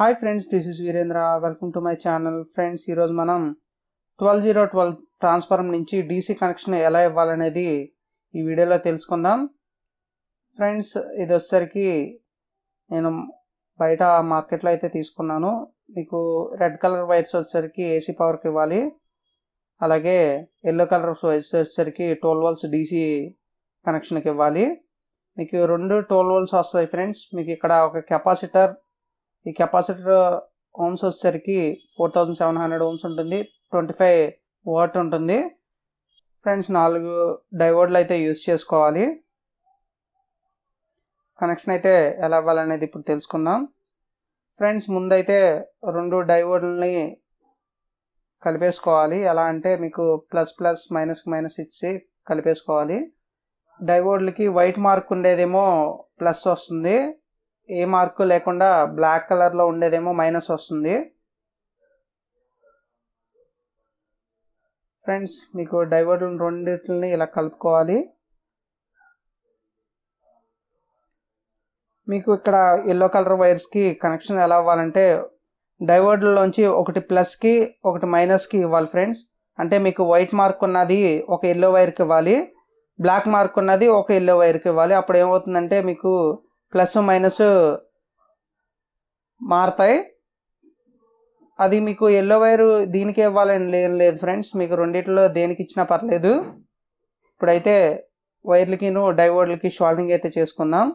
hi friends this is Virendra welcome to my channel friends ఈరోజు మనం twelve zero twelve transform నుంచి DC connection ఎలా ఇవ్వాలనేది ఈ వీడియోలో తెలుసుకుందాం ఫ్రెండ్స్ ఇది వచ్చేసరికి నేను బయట మార్కెట్లో అయితే తీసుకున్నాను మీకు రెడ్ కలర్ వైర్స్ వచ్చేసరికి ఏసీ పవర్కి ఇవ్వాలి అలాగే ఎల్లో కలర్ వైర్స్ వచ్చేసరికి ట్వెల్వ్ వోల్ట్స్ డీసీ కనెక్షన్కి ఇవ్వాలి మీకు రెండు ట్వెల్వ్ వోల్ట్స్ వస్తాయి ఫ్రెండ్స్ మీకు ఇక్కడ ఒక కెపాసిటర్ ఈ కెపాసిటర్ ఓమ్స్ వచ్చేసరికి four thousand seven hundred ohms ఉంటుంది ట్వంటీ ఫైవ్ వాట్ ఉంటుంది ఫ్రెండ్స్ నాలుగు డైవర్డ్లు అయితే యూస్ చేసుకోవాలి కనెక్షన్ అయితే ఎలా ఇవ్వాలనేది ఇప్పుడు తెలుసుకుందాం ఫ్రెండ్స్ ముందైతే రెండు డైవర్డ్లని కలిపేసుకోవాలి ఎలా అంటే మీకు ప్లస్ ప్లస్ మైనస్ మైనస్ ఇచ్చి కలిపేసుకోవాలి డైవర్డ్లకి వైట్ మార్క్ ఉండేదేమో ప్లస్ వస్తుంది ఏ మార్కు లేకుండా బ్లాక్ కలర్లో ఉండేదేమో మైనస్ వస్తుంది ఫ్రెండ్స్ మీకు డైవర్డ్ రెండింటిని ఇలా కలుపుకోవాలి మీకు ఇక్కడ ఎల్లో కలర్ వైర్స్కి కనెక్షన్ ఎలా అవ్వాలంటే డైవర్డ్లోంచి ఒకటి ప్లస్కి ఒకటి మైనస్కి ఇవ్వాలి ఫ్రెండ్స్ అంటే మీకు వైట్ మార్క్ ఉన్నది ఒక ఎల్లో వైర్కి ఇవ్వాలి బ్లాక్ మార్క్ ఉన్నది ఒక ఎల్లో వైర్కి ఇవ్వాలి అప్పుడు ఏమవుతుందంటే మీకు ప్లస్ మైనస్ మారుతాయి అది మీకు ఎల్లో వైర్ దీనికి ఇవ్వాలని లేదు లేదు ఫ్రెండ్స్ మీకు రెండిట్లో దేనికి ఇచ్చినా పర్లేదు ఇప్పుడైతే వైర్లకిను డైవర్డ్లకి షాల్డింగ్ అయితే చేసుకుందాం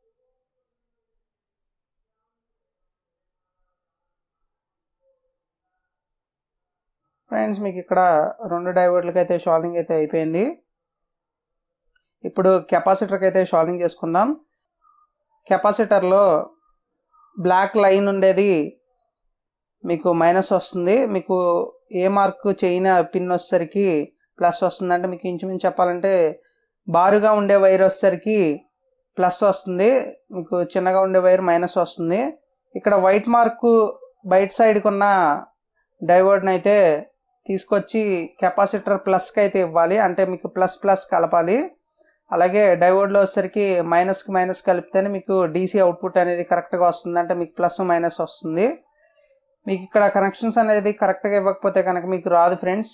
ఫ్రెండ్స్ మీకు ఇక్కడ రెండు డైవర్డ్లకి అయితే షాల్డింగ్ అయితే అయిపోయింది ఇప్పుడు కెపాసిటర్కి అయితే షాల్డింగ్ చేసుకుందాం కెపాసిటర్లో బ్లాక్ లైన్ ఉండేది మీకు మైనస్ వస్తుంది మీకు ఏ మార్క్ చేయన పిన్ వచ్చేసరికి ప్లస్ వస్తుంది అంటే మీకు ఇంచుమించు చెప్పాలంటే బారుగా ఉండే వైర్ వచ్చేసరికి ప్లస్ వస్తుంది మీకు చిన్నగా ఉండే వైర్ మైనస్ వస్తుంది ఇక్కడ వైట్ మార్కు బయట సైడ్కి ఉన్న డైవర్డ్ని అయితే తీసుకొచ్చి కెపాసిటర్ ప్లస్కి అయితే ఇవ్వాలి అంటే మీకు ప్లస్ ప్లస్ కలపాలి అలాగే డైవర్డ్లో వచ్చేసరికి మైనస్కి మైనస్ కలిపితేనే మీకు డీసీ అవుట్పుట్ అనేది కరెక్ట్గా వస్తుంది అంటే మీకు ప్లస్ మైనస్ వస్తుంది మీకు ఇక్కడ కనెక్షన్స్ అనేది కరెక్ట్గా ఇవ్వకపోతే కనుక మీకు రాదు ఫ్రెండ్స్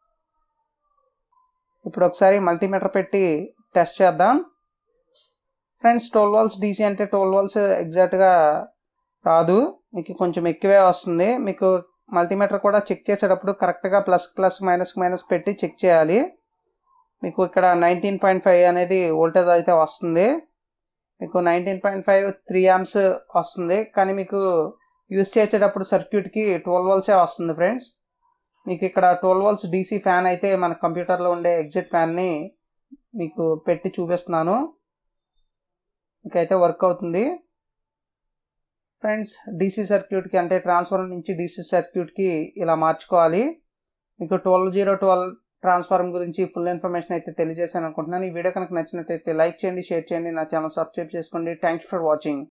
ఇప్పుడు ఒకసారి మల్టీమీటర్ పెట్టి టెస్ట్ చేద్దాం ఫ్రెండ్స్ ట్వెల్వ్ వాల్స్ డీసీ అంటే ట్వెల్వ్ వాల్స్ ఎగ్జాక్ట్గా రాదు మీకు కొంచెం ఎక్కువే వస్తుంది మీకు మల్టీమీటర్ కూడా చెక్ చేసేటప్పుడు కరెక్ట్గా ప్లస్ ప్లస్ మైనస్ మైనస్ పెట్టి చెక్ చేయాలి మీకు ఇక్కడ నైన్టీన్ పాయింట్ ఫైవ్ అనేది వోల్టేజ్ అయితే వస్తుంది మీకు nineteen point five three amps వస్తుంది కానీ మీకు యూస్ చేసేటప్పుడు సర్క్యూట్కి ట్వెల్వ్ వోల్సే వస్తుంది ఫ్రెండ్స్ మీకు ఇక్కడ ట్వెల్వ్ వోల్స్ డీసీ ఫ్యాన్ అయితే మన కంప్యూటర్లో ఉండే ఎగ్జిట్ ఫ్యాన్ని మీకు పెట్టి చూపిస్తున్నాను మీకైతే వర్క్ అవుతుంది ఫ్రెండ్స్ డీసీ సర్క్యూట్కి అంటే ట్రాన్స్ఫార్మర్ నుంచి డీసీ సర్క్యూట్కి ఇలా మార్చుకోవాలి మీకు ట్వెల్వ్ జీరో ట్వెల్వ్ ట్రాన్స్ఫార్మ్ గురించి ఫుల్ ఇన్ఫర్మేషన్ అయితే తెలియజేశాను అనుకుంటున్నాను ఈ వీడియో కనుక నచ్చినట్లయితే లైక్ చేయండి షేర్ చేయండి నా ఛానల్ సబ్స్క్రైబ్ చేసుకోండి థ్యాంక్ ఫర్ వాచింగ్